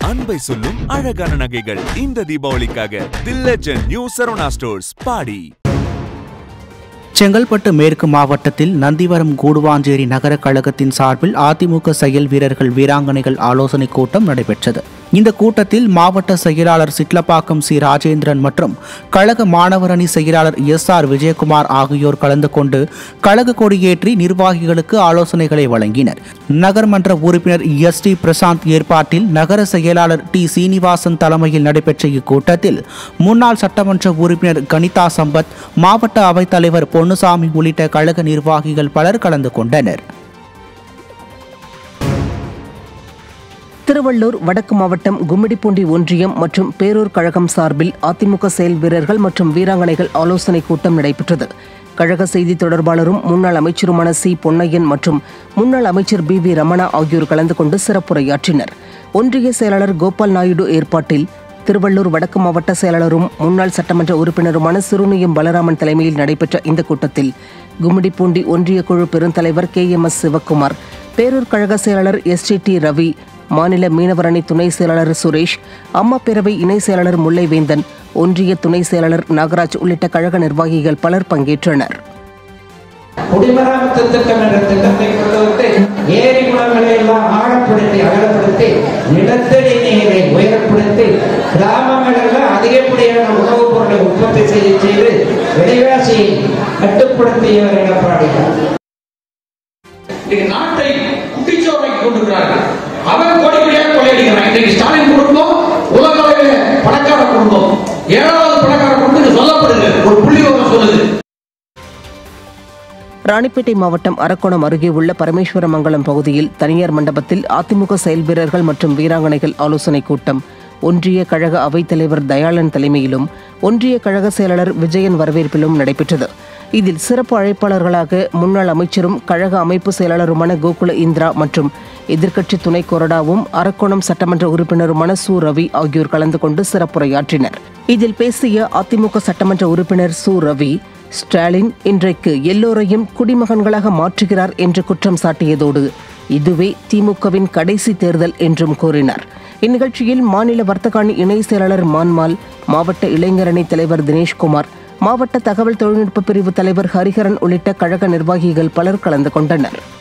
அன்பை சொல்லும் அழகான நகைகள் இந்த தீபாவளிக்காக the legend new Saravana stores பாடி செங்கல்பட்டு மேற்கு மாவட்டத்தில் நந்திவரம் கூடுவாஞ்சேரி நகர கழகத்தின் சார்பில் அதிமுக செயல் வீரர்கள் வீராங்கனைகள் ஆலோசனைக் கூட்டம் நடைபெற்றது இந்த கூட்டத்தில் மாவட்ட செயலாளர் சிட்லப்பாக்கம் சி ராஜேந்திரன் மற்றும் கழக மாணவர் அணி செயலாளர் எஸ் ஆர் விஜயகுமார் ஆகியோர் கலந்து கொண்டு கழக கொடியேற்றி நிர்வாகிகளுக்கு ஆலோசனைகளை வழங்கினர் நகர்மன்ற உறுப்பினர் எஸ் டி பிரசாந்த் ஏற்பாட்டில் நகர செயலாளர் டி சீனிவாசன் தலைமையில் நடைபெற்ற இக்கூட்டத்தில் முன்னாள் சட்டமன்ற உறுப்பினர் கனிதா சம்பத் மாவட்ட அவைத்தலைவர் பொன்னுசாமி உள்ளிட்ட கழக நிர்வாகிகள் பலர் கலந்து கொண்டனர் திருவள்ளூர் வடக்கு மாவட்டம் கும்மிடிப்பூண்டி ஒன்றியம் மற்றும் பேரூர் கழகம் சார்பில் அதிமுக செயல் வீரர்கள் மற்றும் வீராங்கனைகள் ஆலோசனைக் கூட்டம் நடைபெற்றது கழக செய்தி தொடர்பாளரும் முன்னாள் அமைச்சருமான சி பொன்னையன் மற்றும் முன்னாள் அமைச்சர் பி வி ரமணா ஆகியோர் கலந்து கொண்டு சிறப்புரையாற்றினர் ஒன்றிய செயலாளர் கோபால் நாயுடு ஏற்பாட்டில் திருவள்ளூர் வடக்கு மாவட்ட செயலாளரும் முன்னாள் சட்டமன்ற உறுப்பினருமான சிறுனியம் பலராமன் தலைமையில் நடைபெற்ற இந்த கூட்டத்தில் கும்மிடிப்பூண்டி ஒன்றிய குழு பெருந்தலைவர் கே எம் எஸ் சிவக்குமார் பேரூர் கழக செயலாளர் எஸ் டி டி ரவி மாநில மீனவர் அணி துணை செயலாளர் சுரேஷ் அம்மா பேரவை இணை செயலாளர் முல்லைவேந்தன் ஒன்றிய துணை செயலாளர் நாகராஜ் உள்ளிட்ட கழக நிர்வாகிகள் பலர் பங்கேற்றனர் குடிமராமத்து திட்டம் என்ற திட்டத்தை கொண்டு வந்து ஏரி குளங்களை எல்லாம் ஆழப்படுத்தி அகலப்படுத்தி நிலத்தடி நீரை உயரப்படுத்தி கிராமங்களில் அதிகப்படியான உணவுப் பொருளை உற்பத்தி செய்ய செய்து விலைவாசியை கட்டுப்படுத்தியவர் எடப்பாடியார் இன்னைக்கு நாட்டை குட்டிச்சோரைக்கு கொண்டிருக்கிறார்கள் அவன் கோடிக்கடியாக கொள்ளையடிக்கிறான் இன்னைக்கு ஸ்டாலின் குடும்பம் உலக அளவில் பணக்கார குடும்பம் ஏழாவது பணக்கார குடும்பம் சொல்லப்படுது ஒரு புள்ளி சொல்லுது ராணிப்பேட்டை மாவட்டம் அரக்கோணம் அருகே உள்ள பரமேஸ்வரமங்கலம் பகுதியில் தனியார் மண்டபத்தில் அதிமுக செயல் வீரர்கள் மற்றும் வீராங்கனைகள் ஆலோசனைக் கூட்டம் ஒன்றிய கழக அவைத்தலைவர் தயாளன் தலைமையிலும் ஒன்றிய கழக செயலாளர் விஜயன் வரவேற்பிலும் நடைபெற்றது இதில் சிறப்பு அழைப்பாளர்களாக முன்னாள் அமைச்சரும் கழக அமைப்பு செயலாளருமான கோகுல இந்திரா மற்றும் எதிர்க்கட்சி துணை கொறடாவும் அரக்கோணம் சட்டமன்ற உறுப்பினருமான சு ரவி ஆகியோர் கலந்து கொண்டு சிறப்புரையாற்றினர் இதில் பேசிய அதிமுக சட்டமன்ற உறுப்பினர் சு ரவி ஸ்டாலின் இன்றைக்கு எல்லோரையும் குடிமகன்களாக மாற்றுகிறார் என்று குற்றம் சாட்டியதோடு இதுவே திமுகவின் கடைசி தேர்தல் என்றும் கூறினார் இந்நிகழ்ச்சியில் மாநில வர்த்தகாணி இணை செயலாளர் மான்மால் மாவட்ட இளைஞரணி தலைவர் தினேஷ்குமார் மாவட்ட தகவல் தொழில்நுட்ப பிரிவு தலைவர் ஹரிஹரன் உள்ளிட்ட கழக நிர்வாகிகள் பலர் கலந்து கொண்டனர்